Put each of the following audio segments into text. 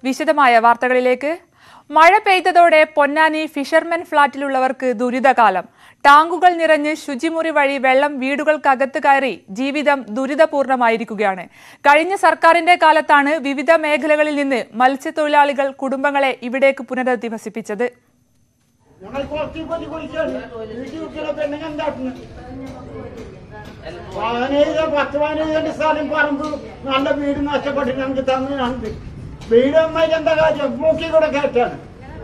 വിശദമായ വാർത്തകളിലേക്ക് മഴ പെയ്തതോടെ പൊന്നാനി ഫിഷർമെൻ ഫ്ളാറ്റിലുള്ളവർക്ക് ദുരിതകാലം ടാങ്കുകൾ നിറഞ്ഞ് ശുചിമുറി വഴി വെള്ളം വീടുകൾക്കകത്ത് കയറി ജീവിതം ദുരിതപൂർണമായിരിക്കുകയാണ് കഴിഞ്ഞ സർക്കാരിന്റെ കാലത്താണ് വിവിധ മേഖലകളിൽ നിന്ന് മത്സ്യത്തൊഴിലാളികൾ കുടുംബങ്ങളെ ഇവിടേക്ക് പുനരധിവസിപ്പിച്ചത് ഞങ്ങൾ കുറച്ച് കൊല്ലി കുളിക്കാണ് വീട്ടിൽ കുട്ടികളെ പെണ്ണുങ്ങൾ എന്താക്കുന്നത് പതിനേഴ് പത്ത് പതിനേഴ് സ്ഥലം പറമ്പ് നല്ല വീട് നഷ്ടപ്പെട്ട് ഞങ്ങൾക്ക് തന്നു ഞങ്ങൾക്ക് വീട് അമ്മയ്ക്ക് എന്താ കാര്യം മൂക്കി കൂടെ കയറ്റാണ്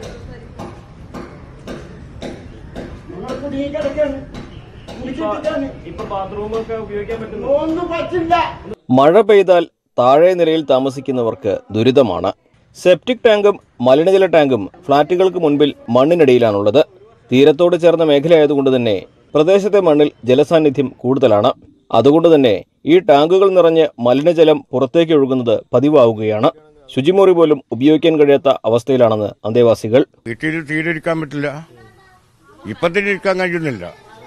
ഞങ്ങൾ കുടുങ്ങി കിടക്കാണ് കുടിച്ചിട്ടാണ് ഇപ്പൊ ബാത്റൂമൊക്കെ ഉപയോഗിക്കാൻ പറ്റുന്നു ഒന്നും പറ്റില്ല മഴ പെയ്താൽ താഴെ നിലയിൽ താമസിക്കുന്നവർക്ക് ദുരിതമാണ് സെപ്റ്റിക് ടാങ്കും മലിനജല ടാങ്കും ഫ്ളാറ്റുകൾക്ക് മുൻപിൽ മണ്ണിനടിയിലാണുള്ളത് തീരത്തോട് ചേർന്ന മേഖലയായതുകൊണ്ട് തന്നെ പ്രദേശത്തെ മണ്ണിൽ ജലസാന്നിധ്യം കൂടുതലാണ് അതുകൊണ്ട് തന്നെ ഈ ടാങ്കുകൾ നിറഞ്ഞ് മലിനജലം പുറത്തേക്ക് ഒഴുകുന്നത് പതിവാവുകയാണ് ശുചിമുറി പോലും ഉപയോഗിക്കാൻ കഴിയാത്ത അവസ്ഥയിലാണെന്ന് അന്തേവാസികൾ വീട്ടിൽ തീരെ ഇരിക്കാൻ പറ്റില്ല ഇപ്പൊ തന്നെ ഇരിക്കാൻ കഴിയുന്നില്ല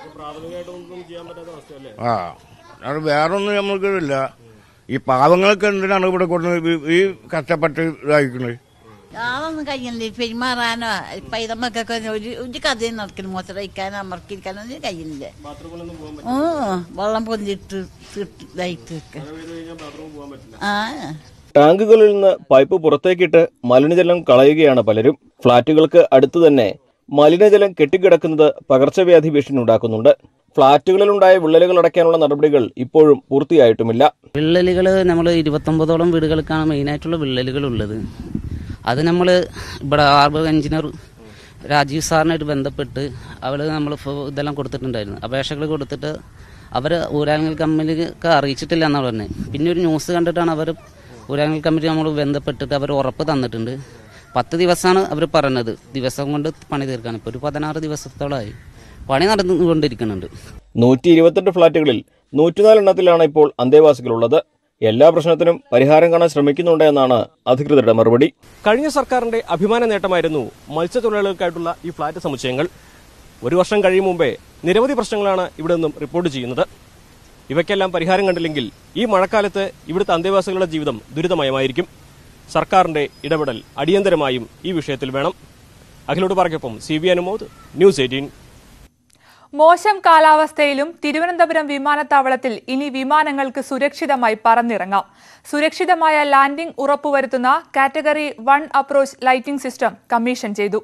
ആ അത് വേറൊന്നും നമ്മൾക്കില്ല ഈ പാവങ്ങൾക്ക് എന്തിനാണ് ഇവിടെ കൊണ്ട് ഈ കഷ്ടപ്പെട്ട് ഇതായിരിക്കുന്നത് അതൊന്നും കഴിയുന്നില്ല പെരുമാറാനോ പൈതമ്മക്കൊക്കെ ഒരു ഒരു കഥയും നടക്കുന്നു മൂത്രയിക്കാനോ അമർക്കിരിക്കാനോ ഒന്നും കഴിയുന്നില്ല ഓ വെള്ളം പൊന്തിട്ട് തീർത്ത് ഇതായിട്ട് ഒക്കെ. ആ ടാങ്കുകളിൽ നിന്ന് പൈപ്പ് പുറത്തേക്കിട്ട് മലിനജലം കളയുകയാണ് പലരും ഫ്ളാറ്റുകൾക്ക് അടുത്ത് തന്നെ മലിനജലം കെട്ടിക്കിടക്കുന്നത് പകർച്ചവ്യാധി ഭീഷണി ഉണ്ടാക്കുന്നുണ്ട് ഫ്ളാറ്റുകളിലുണ്ടായ വിള്ളലുകൾ അടയ്ക്കാനുള്ള നടപടികൾ ഇപ്പോഴും പൂർത്തിയായിട്ടുമില്ല വിള്ളലുകൾ നമ്മൾ ഇരുപത്തൊമ്പതോളം വീടുകൾക്കാണ് മെയിനായിട്ടുള്ള വിള്ളലുകൾ ഉള്ളത് അത് നമ്മൾ ഇവിടെ ഹാർബർ എഞ്ചിനീയർ രാജീവ് സാറിനായിട്ട് ബന്ധപ്പെട്ട് അവർ നമ്മൾ ഇതെല്ലാം കൊടുത്തിട്ടുണ്ടായിരുന്നു അപേക്ഷകൾ കൊടുത്തിട്ട് അവർ ഊരാങ്ങൽ കമ്പനിക്ക് അറിയിച്ചിട്ടില്ല എന്നാണ് പറഞ്ഞത് പിന്നെ ഒരു ന്യൂസ് കണ്ടിട്ടാണ് അവർ ഊരാങ്ങൽ കമ്പനി നമ്മൾ ബന്ധപ്പെട്ടിട്ട് അവർ ഉറപ്പ് തന്നിട്ടുണ്ട് പത്ത് ദിവസമാണ് അവർ പറഞ്ഞത് ദിവസം കൊണ്ട് പണി തീർക്കാൻ ഇപ്പോൾ ഒരു പതിനാറ് ദിവസത്തോളമായി പണി നടന്നുകൊണ്ടിരിക്കുന്നുണ്ട് നൂറ്റി ഇരുപത്തെട്ട് ഫ്ളാറ്റുകളിൽ നൂറ്റിനാല് എണ്ണത്തിലാണ് ഇപ്പോൾ അന്തേവാസികളുള്ളത് എല്ലാ പ്രശ്നത്തിനും പരിഹാരം കാണാൻ ശ്രമിക്കുന്നുണ്ട് എന്നാണ് അധികൃതരുടെ മറുപടി കഴിഞ്ഞ സർക്കാരിന്റെ അഭിമാന നേട്ടമായിരുന്നു മത്സ്യത്തൊഴിലാളികൾക്കായിട്ടുള്ള ഈ ഫ്ളാറ്റ് സമുച്ചയങ്ങൾ ഒരു വർഷം കഴിയും മുമ്പേ നിരവധി പ്രശ്നങ്ങളാണ് ഇവിടെ നിന്നും റിപ്പോർട്ട് ചെയ്യുന്നത് ഇവയ്ക്കെല്ലാം പരിഹാരം കണ്ടില്ലെങ്കിൽ ഈ മഴക്കാലത്ത് ഇവിടുത്തെ അന്തേവാസികളുടെ ജീവിതം ദുരിതമയമായിരിക്കും സർക്കാരിന്റെ ഇടപെടൽ അടിയന്തരമായും ഈ വിഷയത്തിൽ വേണം അഖിലോട് പറയ്ക്കൊപ്പം C V Anumod news eighteen മോശം കാലാവസ്ഥയിലും തിരുവനന്തപുരം വിമാനത്താവളത്തിൽ ഇനി വിമാനങ്ങൾക്ക് സുരക്ഷിതമായി പറന്നിറങ്ങാം സുരക്ഷിതമായ ലാൻഡിംഗ് ഉറപ്പുവരുത്തുന്ന category one approach lighting system commission ചെയ്തു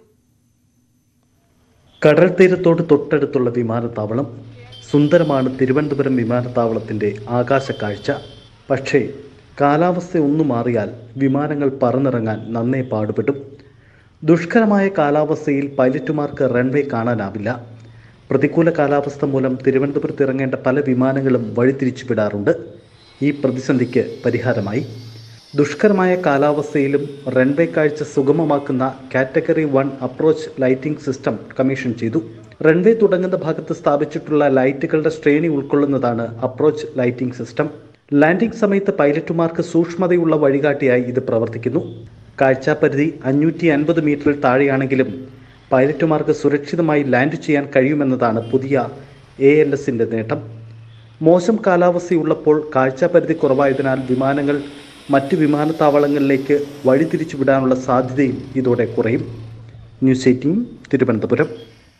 കടൽ തീരത്തോട് തൊട്ടടുത്തുള്ള വിമാനത്താവളം സുന്ദരമാണ് തിരുവനന്തപുരം വിമാനത്താവളത്തിൻ്റെ ആകാശ കാഴ്ച പക്ഷേ കാലാവസ്ഥ ഒന്നു മാറിയാൽ വിമാനങ്ങൾ പറന്നിറങ്ങാൻ നന്നേ പാടുപെടും ദുഷ്കരമായ കാലാവസ്ഥയിൽ പൈലറ്റുമാർക്ക് റൺവേ കാണാനാവില്ല പ്രതികൂല കാലാവസ്ഥ മൂലം തിരുവനന്തപുരത്ത് ഇറങ്ങേണ്ട പല വിമാനങ്ങളും വഴിതിരിച്ചു വിടാറുണ്ട് ഈ പ്രതിസന്ധിക്ക് പരിഹാരമായി ദുഷ്കരമായ കാലാവസ്ഥയിലും റൺവേ കാഴ്ച സുഗമമാക്കുന്ന category one approach lighting system commission ചെയ്തു റൺവേ തുടങ്ങുന്ന ഭാഗത്ത് സ്ഥാപിച്ചിട്ടുള്ള ലൈറ്റുകളുടെ ശ്രേണി ഉൾക്കൊള്ളുന്നതാണ് അപ്രോച്ച് ലൈറ്റിംഗ് സിസ്റ്റം ലാൻഡിംഗ് സമയത്ത് പൈലറ്റുമാർക്ക് സൂക്ഷ്മതയുള്ള വഴികാട്ടിയായി ഇത് പ്രവർത്തിക്കുന്നു കാഴ്ചാപരിധി അഞ്ഞൂറ്റി അൻപത് മീറ്ററിൽ താഴെയാണെങ്കിലും പൈലറ്റുമാർക്ക് സുരക്ഷിതമായി ലാൻഡ് ചെയ്യാൻ കഴിയുമെന്നതാണ് പുതിയ എ എൽ എസിൻ്റെ നേട്ടം മോശം കാലാവസ്ഥയുള്ളപ്പോൾ കാഴ്ചാപരിധി കുറവായതിനാൽ വിമാനങ്ങൾ മറ്റ് വിമാനത്താവളങ്ങളിലേക്ക് വഴിതിരിച്ചു വിടാനുള്ള സാധ്യതയും ഇതോടെ കുറയും ന്യൂസ് എയ്റ്റീൻ തിരുവനന്തപുരം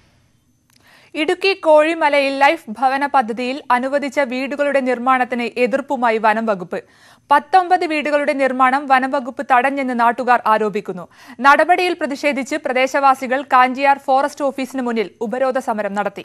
ഇടുക്കി കോഴിമലയിൽ ലൈഫ് ഭവന പദ്ധതിയിൽ അനുവദിച്ച വീടുകളുടെ നിർമ്മാണത്തിന് എതിർപ്പുമായി വനം വകുപ്പ് പത്തൊമ്പത് വീടുകളുടെ നിർമ്മാണം വനം വകുപ്പ് തടഞ്ഞെന്ന് നാട്ടുകാർ ആരോപിക്കുന്നു നടപടിയിൽ പ്രതിഷേധിച്ച് പ്രദേശവാസികൾ കാഞ്ചിയാർ ഫോറസ്റ്റ് ഓഫീസിന് മുന്നിൽ ഉപരോധ സമരം നടത്തി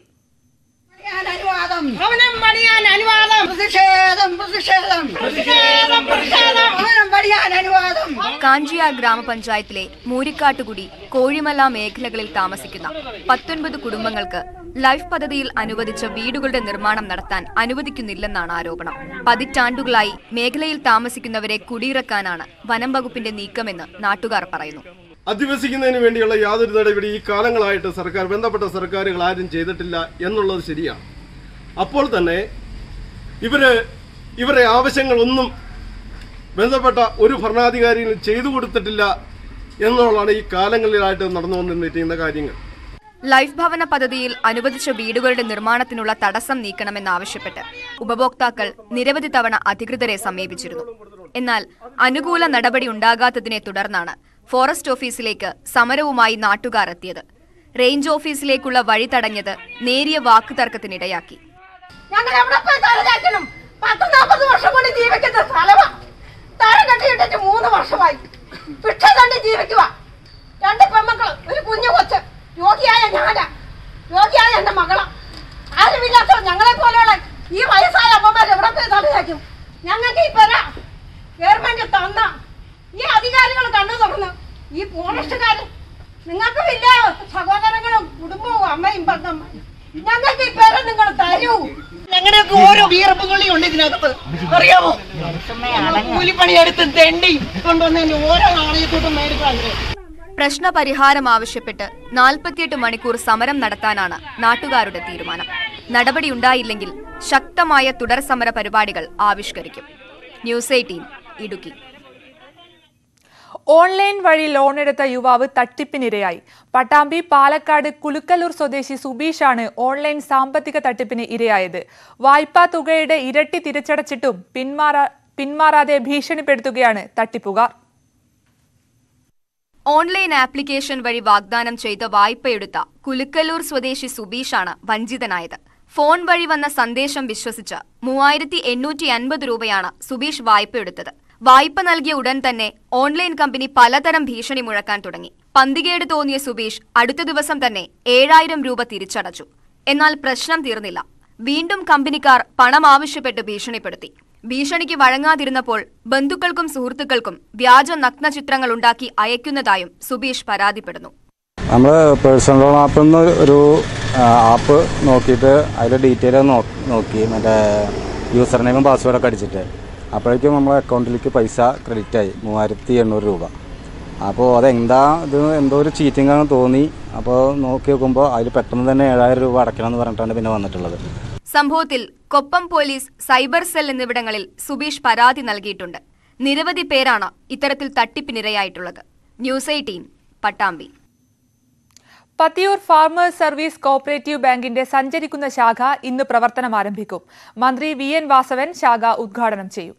അനുവാദം ഭവനം പണിയാൻ അനുവാദം പ്രതിഷേധം പ്രതിഷേധം പ്രതിഷേധം പ്രതിഷേധം ഭവനം പണിയാൻ അനുവാദം കാഞ്ചിയാർ ഗ്രാമപഞ്ചായത്തിലെ മൂരിക്കാട്ടുകുടി കോഴിമല മേഖലകളിൽ താമസിക്കുന്ന പത്തൊൻപത് കുടുംബങ്ങൾക്ക് ലൈഫ് പദ്ധതിയിൽ അനുവദിച്ച വീടുകളുടെ നിർമ്മാണം നടത്താൻ അനുവദിക്കുന്നില്ലെന്നാണ് ആരോപണം പതിറ്റാണ്ടുകളായി മേഖലയിൽ താമസിക്കുന്നവരെ കുടിയിറക്കാനാണ് വനം വകുപ്പിന്റെ നീക്കമെന്ന് നാട്ടുകാർ പറയുന്നു അധിവസിക്കുന്നതിന് വേണ്ടിയുള്ള യാതൊരു നടപടി ഈ കാലങ്ങളായിട്ട് സർക്കാർ ബന്ധപ്പെട്ട സർക്കാരുകൾ ആരും ചെയ്തിട്ടില്ല എന്നുള്ളത് ശരിയാണ് അപ്പോൾ തന്നെ ഇവര് ഇവരുടെ ആവശ്യങ്ങളൊന്നും ബന്ധപ്പെട്ട ഒരു ഭരണാധികാരിയും ചെയ്തു കൊടുത്തിട്ടില്ല എന്നുള്ളതാണ് ഈ കാലങ്ങളിലായിട്ട് നടന്നു വന്നിരിക്കുന്ന കാര്യങ്ങൾ ലൈഫ് ഭവന പദ്ധതിയിൽ അനുവദിച്ച വീടുകളുടെ നിർമ്മാണത്തിനുള്ള തടസ്സം നീക്കണമെന്നാവശ്യപ്പെട്ട് ഉപഭോക്താക്കൾ നിരവധി തവണ അധികൃതരെ സമീപിച്ചിരുന്നു എന്നാൽ അനുകൂല നടപടി ഉണ്ടാകാത്തതിനെ തുടർന്നാണ് ഫോറസ്റ്റ് ഓഫീസിലേക്ക് സമരവുമായി നാട്ടുകാർ എത്തിയത് റേഞ്ച് ഓഫീസിലേക്കുള്ള വഴി തടഞ്ഞത് നേരിയ വാക്കുതർക്കത്തിനിടയാക്കി ഞങ്ങൾ എവിടെ പോയി തലചാറ്റണം പത്ത് നാൽപ്പത് വർഷം കൊണ്ട് ജീവിക്കുന്ന സ്ഥലമാ താഴെ കെട്ടിയിട്ടിട്ട് മൂന്ന് വർഷമായി ഭിക്ഷ തന്നെ ജീവിക്കുക രണ്ട് പെമ്മക്കൾ ഒരു കുഞ്ഞു കൊച്ച് രോഗിയായ ഞാനാ രോഗിയായ എന്റെ മകളാ ആരുമില്ലാത്ത ഞങ്ങളെ പോലെയുള്ള ഈ വയസ്സായ അമ്മമാർ എവിടെ പോയി തലചാറ്റും ഞങ്ങൾക്ക് ഈ പെര ഗവൺമെന്റ് തന്ന ഈ അധികാരികൾ കണ്ണു തുറന്നു ഈ ഫോറസ്റ്റുകാര് നിങ്ങൾക്കും ഇല്ല സഹോദരങ്ങളും കുടുംബവും അമ്മയും പെങ്ങമ്മയും ഞങ്ങൾക്ക് ഈ പേരെ നിങ്ങൾ തരൂ ഞങ്ങളുടെയൊക്കെ ഓരോ വീർപ്പുകളി ഉണ്ട് ഇതിനകത്ത് അറിയാമോ കൂലിപ്പണിയെടുത്ത് തെണ്ടി കൊണ്ടുവന്നതിന് ഓരോ നാണയത്തോട്ടും മേടിക്കാൻ പ്രശ്നപരിഹാരം ആവശ്യപ്പെട്ട് നാൽപ്പത്തിയെട്ട് മണിക്കൂർ സമരം നടത്താനാണ് നാട്ടുകാരുടെ തീരുമാനം നടപടിയുണ്ടായില്ലെങ്കിൽ ശക്തമായ തുടർ സമര പരിപാടികൾ ആവിഷ്കരിക്കും ന്യൂസ് എയ്റ്റീൻ ഇടുക്കി ഓൺലൈൻ വഴി ലോൺ എടുത്ത യുവാവ് തട്ടിപ്പിനിരയായി പട്ടാമ്പി പാലക്കാട് കുലുക്കല്ലൂർ സ്വദേശി സുബീഷാണ് ഓൺലൈൻ സാമ്പത്തിക തട്ടിപ്പിന് ഇരയായത് വായ്പാ തുകയുടെ ഇരട്ടി തിരിച്ചടച്ചിട്ടും പിന്മാറാ പിന്മാറാതെ ഭീഷണിപ്പെടുത്തുകയാണ് തട്ടിപ്പുകാർ ഓൺലൈൻ ആപ്ലിക്കേഷൻ വഴി വാഗ്ദാനം ചെയ്ത വായ്പയെടുത്ത കുലുക്കല്ലൂർ സ്വദേശി സുബീഷാണ് വഞ്ചിതനായത് ഫോൺ വഴി വന്ന സന്ദേശം വിശ്വസിച്ച് മൂവായിരത്തി എണ്ണൂറ്റി അൻപത് രൂപയാണ് സുബീഷ് വായ്പയെടുത്തത് വായ്പ നൽകിയ ഉടൻ തന്നെ ഓൺലൈൻ കമ്പനി പലതരം ഭീഷണി മുഴക്കാൻ തുടങ്ങി പന്തികേട് തോന്നിയ സുബീഷ് അടുത്ത ദിവസം തന്നെ ഏഴായിരം രൂപ തിരിച്ചടച്ചു എന്നാൽ പ്രശ്നം തീർന്നില്ല വീണ്ടും കമ്പനിക്കാർ പണം ആവശ്യപ്പെട്ട് ഭീഷണിപ്പെടുത്തി ഭീഷണിക്ക് വഴങ്ങാതിരുന്നപ്പോൾ ബന്ധുക്കൾക്കും സുഹൃത്തുക്കൾക്കും വ്യാജ നഗ്ന ചിത്രങ്ങൾ ഉണ്ടാക്കി അയക്കുന്നതായും സുബീഷ് പരാതിപ്പെടുന്നു നമ്മൾ പേഴ്സണൽ ലോൺ ആപ്പിൽ നിന്ന് ഒരു ആപ്പ് നോക്കിയിട്ട് അതിൽ ഡീറ്റെയിൽ നോക്കി മറ്റേ യൂസർ നെയിമും പാസ്വേഡൊക്കെ അടിച്ചിട്ട് അപ്പോഴേക്കും നമ്മളെ അക്കൗണ്ടിലേക്ക് പൈസ ക്രെഡിറ്റ് ആയി മൂവായിരത്തി എണ്ണൂറ് രൂപ അപ്പോൾ അതെന്താ ഇത് എന്തോ ഒരു ചീറ്റിംഗ് ആണെന്ന് തോന്നി അപ്പോൾ നോക്കി നോക്കുമ്പോൾ അതിൽ പെട്ടെന്ന് തന്നെ ഏഴായിരം രൂപ അടയ്ക്കണം എന്ന് പറഞ്ഞിട്ടാണ് പിന്നെ വന്നിട്ടുള്ളത് സംഭവത്തിൽ കൊപ്പം പോലീസ് സൈബർ സെൽ എന്നിവിടങ്ങളിൽ സുബീഷ് പരാതി നൽകിയിട്ടുണ്ട് നിരവധി പേരാണ് ഇത്തരത്തിൽ തട്ടിപ്പിനിരയായിട്ടുള്ളത് news eighteen Pattambi Pathiyoor farmers service cooperative ബാങ്കിന്റെ സഞ്ചരിക്കുന്ന ശാഖ ഇന്ന് പ്രവർത്തനം ആരംഭിക്കും മന്ത്രി വി എൻ വാസവൻ ശാഖ ഉദ്ഘാടനം ചെയ്യും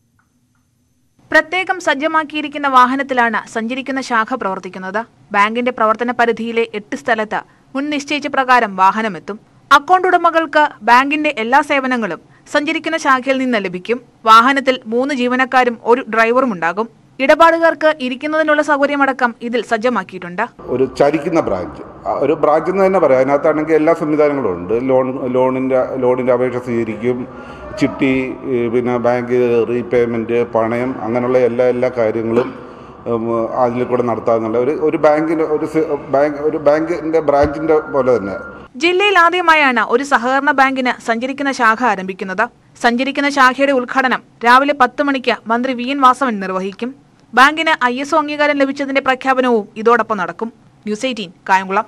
പ്രത്യേകം സജ്ജമാക്കിയിരിക്കുന്ന വാഹനത്തിലാണ് സഞ്ചരിക്കുന്ന ശാഖ പ്രവർത്തിക്കുന്നത് ബാങ്കിന്റെ പ്രവർത്തന പരിധിയിലെ എട്ട് സ്ഥലത്ത് മുൻ നിശ്ചയിച്ച പ്രകാരം വാഹനമെത്തും അക്കൗണ്ട് ഉടമകൾക്ക് ബാങ്കിന്റെ എല്ലാ സേവനങ്ങളും സഞ്ചരിക്കുന്ന ശാഖയിൽ നിന്ന് ലഭിക്കും വാഹനത്തിൽ മൂന്ന് ജീവനക്കാരും ഒരു ഡ്രൈവറും ഉണ്ടാകും ഇടപാടുകാർക്ക് ഇരിക്കുന്നതിനുള്ള സൗകര്യമടക്കം ഇതിൽ സജ്ജമാക്കിയിട്ടുണ്ട് ഒരു ചരിക്കുന്ന ബ്രാഞ്ച് ആ ഒരു ബ്രാഞ്ച് എന്ന് തന്നെ പറയാം അതിനകത്താണെങ്കിൽ എല്ലാ സംവിധാനങ്ങളും ഉണ്ട് ലോൺ ലോണിൻ്റെ ലോണിൻ്റെ അപേക്ഷ സ്വീകരിക്കും ചിട്ടി ഈ പിന്നെ ബാങ്ക് റീപേയ്മെൻറ്റ് പണയം അങ്ങനെയുള്ള എല്ലാ എല്ലാ കാര്യങ്ങളും ഉം, അതിൽ കൂടെ നടത്താമെന്നുള്ള ഒരു ഒരു ബാങ്കിന് ഒരു സി- ബാങ്ക് ഒരു ബാങ്കിൻ്റെ ബ്രാഞ്ചിൻ്റെ പോലെ തന്നെ ജില്ലയിൽ ആദ്യമായാണ് ഒരു സഹകരണ ബാങ്കിന് സഞ്ചരിക്കുന്ന ശാഖ ആരംഭിക്കുന്നത് സഞ്ചരിക്കുന്ന ശാഖയുടെ ഉദ്ഘാടനം രാവിലെ പത്ത് മണിക്ക് മന്ത്രി വി എൻ വാസവൻ നിർവഹിക്കും ബാങ്കിന് ഐ എസ് ഒ അംഗീകാരം ലഭിച്ചതിന്റെ പ്രഖ്യാപനവും ഇതോടൊപ്പം നടക്കും news eighteen Kayamkulam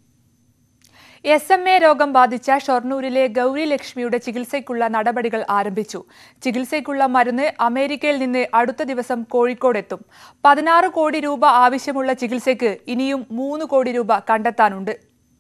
S M A രോഗം ബാധിച്ച ഷൊർണൂരിലെ ഗൗരി ലക്ഷ്മിയുടെ ചികിത്സയ്ക്കുള്ള നടപടികൾ ആരംഭിച്ചു ചികിത്സയ്ക്കുള്ള മരുന്ന് അമേരിക്കയിൽ നിന്ന് അടുത്ത ദിവസം കോഴിക്കോടെത്തും പതിനാറ് കോടി രൂപ ആവശ്യമുള്ള ചികിത്സയ്ക്ക് ഇനിയും മൂന്ന് കോടി രൂപ കണ്ടെത്താനുണ്ട്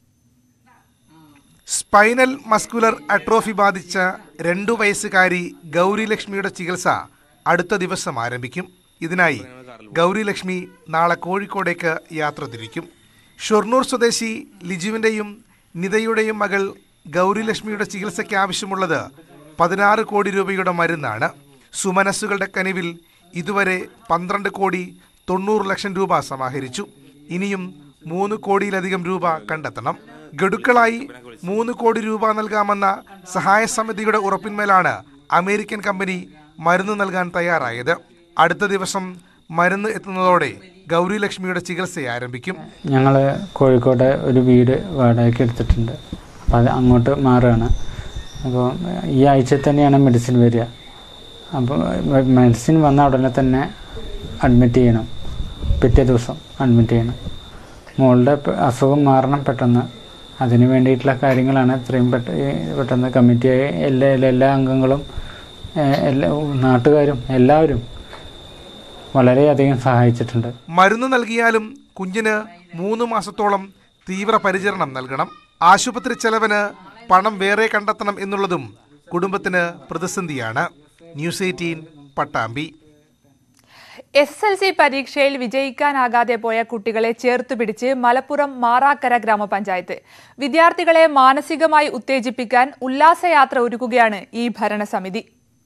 സ്പൈനൽ മസ്കുലർ അട്രോഫി ബാധിച്ച രണ്ടു വയസ്സുകാരി ഗൗരി ലക്ഷ്മിയുടെ ചികിത്സ അടുത്ത ദിവസം ആരംഭിക്കും ഇതിനായി ഗൗരി ലക്ഷ്മി നാളെ കോഴിക്കോടേക്ക് യാത്ര തിരിക്കും ഷൊർണൂർ സ്വദേശി ലിജുവിൻ്റെയും നിതയുടെയും മകൾ ഗൗരി ലക്ഷ്മിയുടെ ചികിത്സയ്ക്ക് ആവശ്യമുള്ളത് പതിനാറ് കോടി രൂപയുടെ മരുന്നാണ് സുമനസ്സുകളുടെ കനിവിൽ ഇതുവരെ പന്ത്രണ്ട് കോടി തൊണ്ണൂറ് ലക്ഷം രൂപ സമാഹരിച്ചു ഇനിയും മൂന്ന് കോടിയിലധികം രൂപ കണ്ടെത്തണം ഗഡുക്കളായി മൂന്ന് കോടി രൂപ നൽകാമെന്ന സഹായ സമിതിയുടെ ഉറപ്പിന്മേലാണ് അമേരിക്കൻ കമ്പനി മരുന്ന് നൽകാൻ തയ്യാറായത് അടുത്ത ദിവസം മരുന്ന് എത്തുന്നതോടെ ഗൗരി ലക്ഷ്മിയുടെ ചികിത്സ ആരംഭിക്കും ഞങ്ങൾ കോഴിക്കോട് ഒരു വീട് വാടകയ്ക്ക് എടുത്തിട്ടുണ്ട് അപ്പോൾ അത് അങ്ങോട്ട് മാറുകയാണ് അപ്പോൾ ഈ ആഴ്ച തന്നെയാണ് മെഡിസിൻ വരിക അപ്പോൾ മെഡിസിൻ വന്ന ഉടനെ തന്നെ അഡ്മിറ്റ് ചെയ്യണം പിറ്റേ ദിവസം അഡ്മിറ്റ് ചെയ്യണം മോളുടെ പ- അസുഖം മാറണം പെട്ടെന്ന് അതിന് വേണ്ടിയിട്ടുള്ള കാര്യങ്ങളാണ് ഇത്രയും പെട്ട പെട്ടെന്ന് കമ്മിറ്റിയായി എല്ലാ എല്ലാ- എല്ലാ അംഗങ്ങളും ഏഹ്, എല്ലാ നാട്ടുകാരും എല്ലാവരും വളരെയധികം സഹായിച്ചിട്ടുണ്ട് മരുന്ന് നൽകിയാലും കുഞ്ഞിന് മൂന്ന് മാസത്തോളം തീവ്ര പരിചരണം നൽകണം ആശുപത്രി ചെലവിന് പണം വേറെ കണ്ടെത്തണം എന്നുള്ളതും കുടുംബത്തിന് പ്രതിസന്ധിയാണ് news eighteen Pattambi S L C പരീക്ഷയിൽ വിജയിക്കാനാകാതെ പോയ കുട്ടികളെ ചേർത്തുപിടിച്ച് മലപ്പുറം മാറാക്കര ഗ്രാമപഞ്ചായത്ത് വിദ്യാർത്ഥികളെ മാനസികമായി ഉത്തേജിപ്പിക്കാൻ ഉല്ലാസയാത്ര ഒരുക്കുകയാണ് ഈ ഭരണസമിതി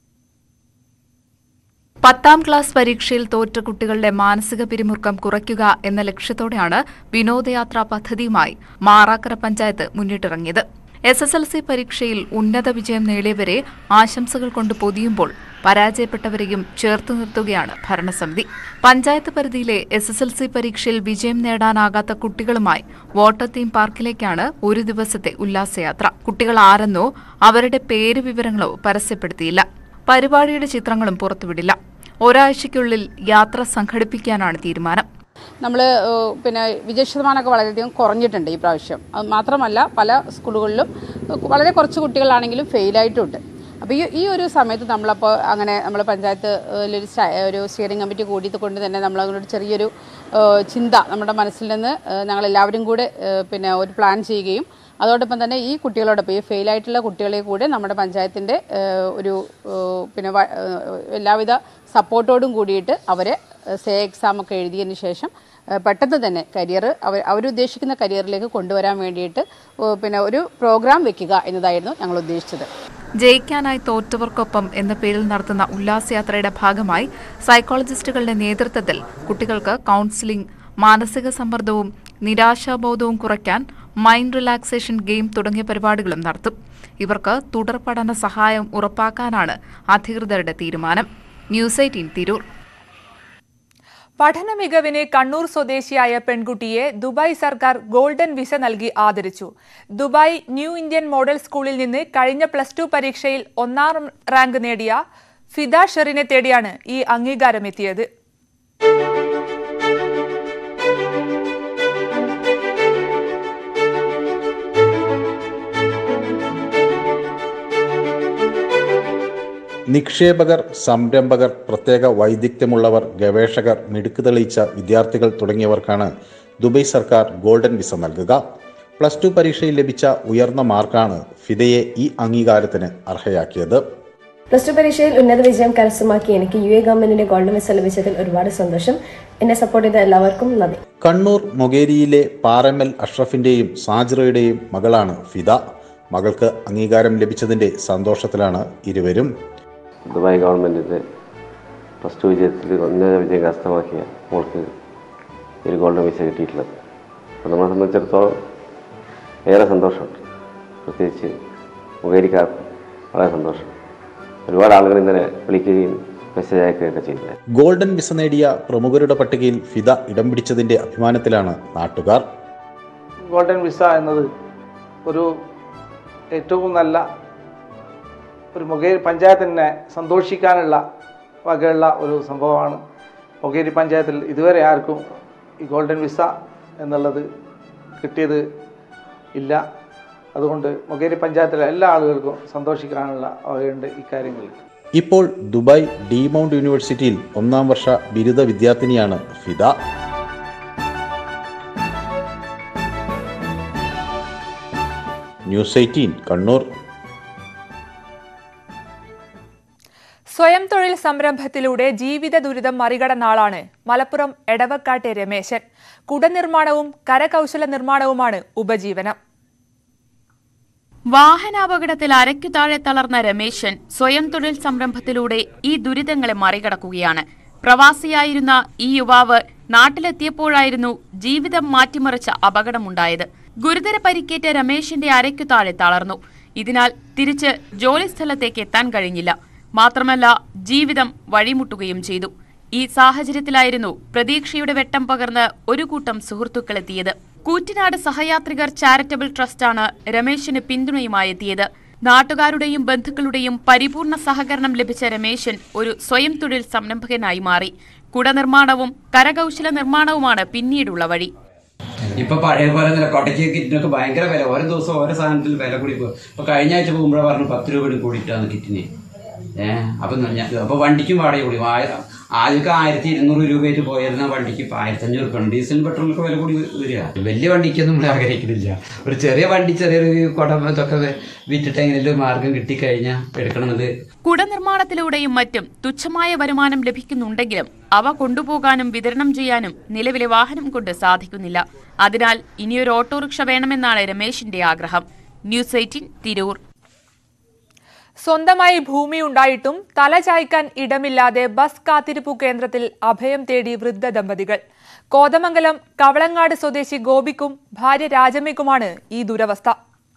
പത്താം ക്ലാസ് പരീക്ഷയിൽ തോറ്റ കുട്ടികളുടെ മാനസിക പിരിമുറുക്കം കുറയ്ക്കുക എന്ന ലക്ഷ്യത്തോടെയാണ് വിനോദയാത്രാ പദ്ധതിയുമായി മാറാക്കര പഞ്ചായത്ത് മുന്നിട്ടിറങ്ങിയത് എസ് എസ് എൽ സി പരീക്ഷയിൽ ഉന്നത വിജയം നേടിയവരെ ആശംസകൾ കൊണ്ട് പൊതിയുമ്പോൾ പരാജയപ്പെട്ടവരെയും ചേർത്ത് നിർത്തുകയാണ് ഭരണസമിതി പഞ്ചായത്ത് പരിധിയിലെ എസ് എസ് എൽ സി പരീക്ഷയിൽ വിജയം നേടാനാകാത്ത കുട്ടികളുമായി വാട്ടർ തീം പാർക്കിലേക്കാണ് ഒരു ദിവസത്തെ ഉല്ലാസയാത്ര കുട്ടികൾ ആരെന്നോ അവരുടെ പേര് വിവരങ്ങളോ പരസ്യപ്പെടുത്തിയില്ല പരിപാടിയുടെ ചിത്രങ്ങളും പുറത്തുവിടില്ല ഒരാഴ്ചയ്ക്കുള്ളിൽ യാത്ര സംഘടിപ്പിക്കാനാണ് തീരുമാനം നമ്മൾ പിന്നെ വിജയ ശതമാനമൊക്കെ വളരെയധികം കുറഞ്ഞിട്ടുണ്ട് ഈ പ്രാവശ്യം അത് മാത്രമല്ല പല സ്കൂളുകളിലും വളരെ കുറച്ച് കുട്ടികളാണെങ്കിലും ഫെയിലായിട്ടുണ്ട് അപ്പോൾ ഈ ഈ ഒരു സമയത്ത് നമ്മളപ്പോൾ അങ്ങനെ നമ്മൾ പഞ്ചായത്ത് ഒരു സ്റ്റ- ഒരു സ്റ്റിയറിംഗ് കമ്മിറ്റി കൂടിയത് കൊണ്ട് തന്നെ നമ്മൾ അങ്ങനെ ഒരു ചെറിയൊരു ഏഹ്, ചിന്ത നമ്മുടെ മനസ്സിൽ നിന്ന് ഏഹ്, ഞങ്ങളെല്ലാവരും കൂടെ ഏഹ്, പിന്നെ ഒരു പ്ലാൻ ചെയ്യുകയും അതോടൊപ്പം തന്നെ ഈ കുട്ടികളോടൊപ്പം ഈ ഫെയിലായിട്ടുള്ള കുട്ടികളെ കൂടെ നമ്മുടെ പഞ്ചായത്തിൻ്റെ ഏഹ്, ഒരു ഏഹ്, പിന്നെ വ- ഏഹ്, എല്ലാവിധ സപ്പോർട്ടോടും കൂടിയിട്ട് അവരെ സേ എക്സാം ഒക്കെ എഴുതിയതിന് ശേഷം ഏഹ്, പെട്ടെന്ന് തന്നെ കരിയർ അവർ അവരുദ്ദേശിക്കുന്ന കരിയറിലേക്ക് കൊണ്ടുവരാൻ വേണ്ടിയിട്ട് ഏഹ്, പിന്നെ ഒരു പ്രോഗ്രാം വെക്കുക എന്നതായിരുന്നു ഞങ്ങൾ ഉദ്ദേശിച്ചത് ജയിക്കാനായി തോറ്റവർക്കൊപ്പം എന്ന പേരിൽ നടത്തുന്ന ഉല്ലാസയാത്രയുടെ ഭാഗമായി സൈക്കോളജിസ്റ്റുകളുടെ നേതൃത്വത്തിൽ കുട്ടികൾക്ക് കൗൺസിലിംഗ് മാനസിക സമ്മർദ്ദവും നിരാശാബോധവും കുറയ്ക്കാൻ മൈൻഡ് റിലാക്സേഷൻ ഗെയിം തുടങ്ങിയ പരിപാടികളും നടത്തും ഇവർക്ക് തുടർ പഠന സഹായം ഉറപ്പാക്കാനാണ് അധികൃതരുടെ തീരുമാനം ന്യൂസ് എയ്റ്റീൻ തിരൂർ പഠന മികവിന് കണ്ണൂർ സ്വദേശിയായ പെൺകുട്ടിയെ ദുബായ് സർക്കാർ ഗോൾഡൻ വിസ നൽകി ആദരിച്ചു ദുബായ് ന്യൂ ഇന്ത്യൻ മോഡൽ സ്കൂളിൽ നിന്ന് കഴിഞ്ഞ പ്ലസ് ടു പരീക്ഷയിൽ ഒന്നാം റാങ്ക് നേടിയ ഫിദ ഷെറിനെ തേടിയാണ് ഈ അംഗീകാരമെത്തിയത് നിക്ഷേപകർ സംരംഭകർ പ്രത്യേക വൈദഗ്ധ്യമുള്ളവർ ഗവേഷകർ മിടുക്ക് തെളിയിച്ച വിദ്യാർത്ഥികൾ തുടങ്ങിയവർക്കാണ് ദുബൈ സർക്കാർ ഗോൾഡൻ വിസ നൽകുക പ്ലസ് ടു പരീക്ഷയിൽ ലഭിച്ച ഉയർന്ന മാർക്കാണ് ഫിദയെ ഈ അംഗീകാരത്തിന് അർഹയാക്കിയത് പ്ലസ് ടു പരീക്ഷയിൽ ഉന്നത വിജയം കരസ്ഥമാക്കി എനിക്ക് യു എ ഗവൺമെന്റിന്റെ ഗോൾഡൻ വിസ ലഭിച്ചതിൽ ഒരുപാട് സന്തോഷം എന്നെ സപ്പോർട്ട് ചെയ്ത എല്ലാവർക്കും നന്ദി കണ്ണൂർ മൊകേരിയിലെ പാറമ്മൽ അഷ്റഫിന്റെയും സാജിറയുടെയും മകളാണ് ഫിദ മകൾക്ക് അംഗീകാരം ലഭിച്ചതിന്റെ സന്തോഷത്തിലാണ് ഇരുവരും ദുബായ് ഗവൺമെൻറ്റിൻ്റെ പ്ലസ് ടു വിജയത്തിൽ ഉന്നത വിജയം കരസ്ഥമാക്കിയ മോൾക്ക് ഒരു ഗോൾഡൻ വിസ കിട്ടിയിട്ടുള്ളത് അപ്പോൾ നമ്മളെ സംബന്ധിച്ചിടത്തോളം ഏറെ സന്തോഷമുണ്ട് പ്രത്യേകിച്ച് മുഖേരിക്കാർക്ക് വളരെ സന്തോഷം ഒരുപാട് ആളുകൾ ഇന്നലെ വിളിക്കുകയും മെസ്സേജ് അയക്കുകയൊക്കെ ചെയ്തില്ല ഗോൾഡൻ വിസ നേടിയ പ്രമുഖരുടെ പട്ടികയിൽ ഫിദ ഇടം പിടിച്ചതിന്റെ അഭിമാനത്തിലാണ് നാട്ടുകാർ ഗോൾഡൻ വിസ എന്നത് ഒരു ഏറ്റവും നല്ല ഒരു മൊകേരി പഞ്ചായത്തിനെ സന്തോഷിക്കാനുള്ള വകയുള്ള ഒരു സംഭവമാണ് മൊകേരി പഞ്ചായത്തിൽ ഇതുവരെ ആർക്കും ഈ ഗോൾഡൻ വിസ എന്നുള്ളത് കിട്ടിയത് ഇല്ല അതുകൊണ്ട് മൊകേരി പഞ്ചായത്തിലെ എല്ലാ ആളുകൾക്കും സന്തോഷിക്കാനുള്ള വകയുണ്ട് ഇക്കാര്യങ്ങളിൽ ഇപ്പോൾ ദുബായ് ഡി മൗണ്ട് യൂണിവേഴ്സിറ്റിയിൽ ഒന്നാം വർഷ ബിരുദ വിദ്യാർത്ഥിനിയാണ് ഫിദ ന്യൂസ് എയ്റ്റീൻ കണ്ണൂർ സ്വയം തൊഴിൽ സംരംഭത്തിലൂടെ ജീവിത ദുരിതം മറികടന്ന ആളാണ് മലപ്പുറം എടവക്കാട്ടെ രമേശൻ കുടനിർമ്മാണവും കരകൗശല നിർമ്മാണവുമാണ് ഉപജീവനം വാഹനാപകടത്തിൽ അരയ്ക്കു താഴെ തളർന്ന രമേശൻ സ്വയം തൊഴിൽ സംരംഭത്തിലൂടെ ഈ ദുരിതങ്ങളെ മറികടക്കുകയാണ് പ്രവാസിയായിരുന്ന ഈ യുവാവ് നാട്ടിലെത്തിയപ്പോഴായിരുന്നു ജീവിതം മാറ്റിമറിച്ച അപകടമുണ്ടായത് ഗുരുതര പരിക്കേറ്റ രമേശിന്റെ അരയ്ക്കു താഴെ തളർന്നു ഇതിനാൽ തിരിച്ച് ജോലിസ്ഥലത്തേക്ക് എത്താൻ കഴിഞ്ഞില്ല മാത്രമല്ല ജീവിതം വഴിമുട്ടുകയും ചെയ്തു ഈ സാഹചര്യത്തിലായിരുന്നു പ്രതീക്ഷയുടെ വെട്ടം പകർന്ന് ഒരു കൂട്ടം സുഹൃത്തുക്കളെത്തിയത് കൂറ്റനാട് സഹയാത്രികർ ചാരിറ്റബിൾ ട്രസ്റ്റാണ് രമേശിന് പിന്തുണയുമായി എത്തിയത് നാട്ടുകാരുടെയും ബന്ധുക്കളുടെയും പരിപൂർണ സഹകരണം ലഭിച്ച രമേശൻ ഒരു സ്വയം തൊഴിൽ സംരംഭകനായി മാറി കുടനിർമ്മാണവും കരകൗശല നിർമ്മാണവുമാണ് പിന്നീടുള്ള വഴി ഇപ്പൊ പഴയ പോലെ തന്നെ കൊടയ്ക്ക് കിറ്റിനൊക്കെ ഭയങ്കര വില ഓരോ ദിവസം ഓരോ സാധനത്തിൽ വില കൂടി പോകും ഇപ്പൊ കഴിഞ്ഞ ആഴ്ച പോകുമ്പോഴേ പറഞ്ഞു പത്ത് രൂപ കൂടി കൂടിയിട്ടാണ് കിറ്റിന് ഏഹ് അപ്പൊ ഞാൻ അപ്പൊ വണ്ടിക്കും വാടക കൂടി ആയിരം ആദ്യമൊക്കെ ആയിരത്തി ഇരുന്നൂറ് രൂപയായിട്ട് പോയിരുന്ന വണ്ടിക്ക് ഇപ്പോൾ ആയിരത്തഞ്ഞൂറ് രൂപ ഡീസൽ പെട്രോളിനൊക്കെ വില കൂടി വരിക വലിയ വണ്ടിക്കൊന്നും നമ്മൾ ആഗ്രഹിക്കുന്നില്ല ഒരു ചെറിയ വണ്ടി ചെറിയൊരു കുടം ഇതൊക്കെ വിറ്റിട്ട് എങ്ങനെയും മാർഗം കിട്ടിക്കഴിഞ്ഞാൽ എടുക്കണമെന്നത് കുട നിർമ്മാണത്തിലൂടെയും മറ്റും തുച്ഛമായ വരുമാനം ലഭിക്കുന്നുണ്ടെങ്കിലും അവ കൊണ്ടുപോകാനും വിതരണം ചെയ്യാനും നിലവിലെ വാഹനം കൊണ്ട് സാധിക്കുന്നില്ല അതിനാൽ ഇനിയൊരു ഓട്ടോറിക്ഷ വേണമെന്നാണ് രമേശിന്റെ ആഗ്രഹം ന്യൂസ് എയ്റ്റീൻ തിരൂർ സ്വന്തമായി ഭൂമി ഉണ്ടായിട്ടും തല ചായ്ക്കാൻ ഇടമില്ലാതെ ബസ് കാത്തിരിപ്പു കേന്ദ്രത്തിൽ അഭയം തേടി വൃദ്ധ ദമ്പതികൾ കോതമംഗലം കവളങ്ങാട് സ്വദേശി ഗോപിക്കും ഭാര്യ രാജമ്മയ്ക്കുമാണ് ഈ ദുരവസ്ഥ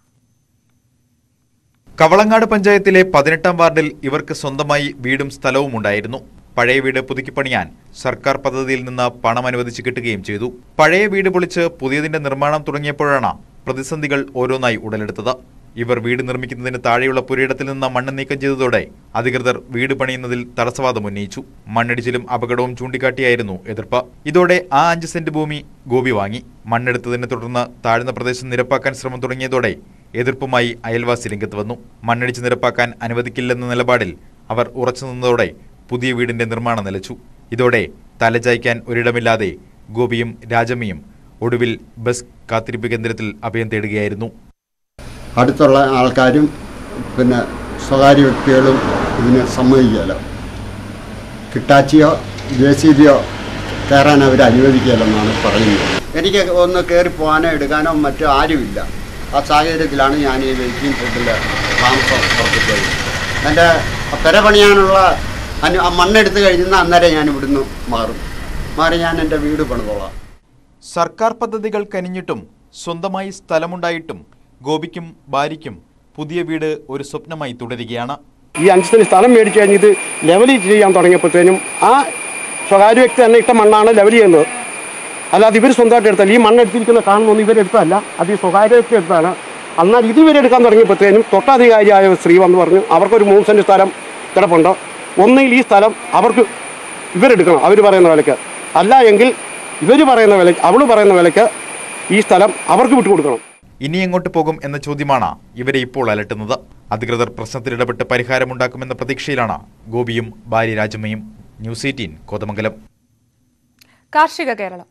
കവളങ്ങാട് പഞ്ചായത്തിലെ പതിനെട്ടാം വാർഡിൽ ഇവർക്ക് സ്വന്തമായി വീടും സ്ഥലവും ഉണ്ടായിരുന്നു പഴയ വീട് പുതുക്കിപ്പണിയാൻ സർക്കാർ പദ്ധതിയിൽ നിന്ന് പണം അനുവദിച്ച് കിട്ടുകയും ചെയ്തു പഴയ വീട് പൊളിച്ച് പുതിയതിന്റെ നിർമ്മാണം തുടങ്ങിയപ്പോഴാണ് പ്രതിസന്ധികൾ ഓരോന്നായി ഉടലെടുത്തത് ഇവർ വീട് നിർമ്മിക്കുന്നതിന് താഴെയുള്ള പുരയിടത്തിൽ നിന്ന് മണ്ണ് നീക്കം ചെയ്തതോടെ അധികൃതർ വീട് പണിയുന്നതിൽ തടസ്സവാദം ഉന്നയിച്ചു മണ്ണിടിച്ചിലും അപകടവും ചൂണ്ടിക്കാട്ടിയായിരുന്നു എതിർപ്പ് ഇതോടെ ആ അഞ്ച് സെന്റ് ഭൂമി ഗോപി വാങ്ങി മണ്ണെടുത്തതിനെ തുടർന്ന് താഴ്ന്ന പ്രദേശം നിരപ്പാക്കാൻ ശ്രമം തുടങ്ങിയതോടെ എതിർപ്പുമായി അയൽവാസി രംഗത്ത് വന്നു മണ്ണിടിച്ച് നിരപ്പാക്കാൻ അനുവദിക്കില്ലെന്ന നിലപാടിൽ അവർ ഉറച്ചു നിന്നതോടെ പുതിയ വീടിന്റെ നിർമ്മാണം നിലച്ചു ഇതോടെ തലചായ്ക്കാൻ ഒരിടമില്ലാതെ ഗോപിയും രാജമ്മയും ഒടുവിൽ ബസ് കാത്തിരിപ്പ് കേന്ദ്രത്തിൽ അഭയം തേടുകയായിരുന്നു അടുത്തുള്ള ആൾക്കാരും പിന്നെ സ്വകാര്യ വ്യക്തികളും ഇതിന് സമ്മതിക്കുകയില്ല കിട്ടാച്ചിയോ ജെ സി ബിയോ കയറാൻ അവർ അനുവദിക്കുകയില്ലെന്നാണ് പറയുന്നത് എനിക്ക് ഒന്ന് കയറി പോകാനോ എടുക്കാനോ മറ്റോ ആരുമില്ല ആ സാഹചര്യത്തിലാണ് ഞാൻ ഈ വെയിറ്റിംഗ് ഷെഡിൽ താമസം ഉറപ്പിച്ചത് എൻ്റെ പെര പണിയാനുള്ള അനു ആ മണ്ണെടുത്ത് കഴിഞ്ഞാൽ അന്നേരം ഞാൻ ഇവിടുന്ന് മാറും മാറി ഞാൻ എൻ്റെ വീട് പണിതോളാം സർക്കാർ പദ്ധതികൾ കനിഞ്ഞിട്ടും സ്വന്തമായി സ്ഥലമുണ്ടായിട്ടും ഗോപിക്കും ഭാര്യയ്ക്കും പുതിയ വീട് ഒരു സ്വപ്നമായി തുടരുകയാണ് ഈ അഞ്ച് സെന്റ് സ്ഥലം മേടിച്ച് കഴിഞ്ഞ് ഇത് ലെവൽ ചെയ്യാൻ തുടങ്ങിയപ്പോഴത്തേനും ആ സ്വകാര്യ വ്യക്തി തന്നെ ഇട്ട മണ്ണാണ് ലെവൽ ചെയ്യുന്നത് അല്ലാതെ ഇവർ സ്വന്തമായിട്ട് എടുത്തല്ല ഈ മണ്ണ് എടുത്തിരിക്കുന്ന കാണുന്നൊന്നും ഇവരെടുത്തല്ല അത് ഈ സ്വകാര്യ വ്യക്തി എടുത്താണ് എന്നാൽ ഇത് ഇവരെടുക്കാൻ തുടങ്ങിയപ്പോഴത്തേനും തൊട്ടധികാരിയായ ഒരു സ്ത്രീ വന്ന് പറഞ്ഞു അവർക്കൊരു മൂന്ന് സെന്റ് സ്ഥലം കിടപ്പുണ്ട് ഒന്നെങ്കിൽ ഈ സ്ഥലം അവർക്ക് ഇവരെടുക്കണം അവർ പറയുന്ന വിലയ്ക്ക് അല്ല എങ്കിൽ ഇവർ പറയുന്ന വില അവൾ പറയുന്ന വിലയ്ക്ക് ഈ സ്ഥലം അവർക്ക് വിട്ടുകൊടുക്കണം ഇനി എങ്ങോട്ട് പോകും എന്ന ചോദ്യമാണ് ഇവരെ ഇപ്പോൾ അലട്ടുന്നത് അധികൃതർ പ്രശ്നത്തിൽ ഇടപെട്ട് പരിഹാരമുണ്ടാക്കുമെന്ന പ്രതീക്ഷയിലാണ് ഗോപിയും ഭാര്യ രാജമ്മയും ന്യൂസ് എയ്റ്റീൻ കോതമംഗലം കാർഷിക കേരളം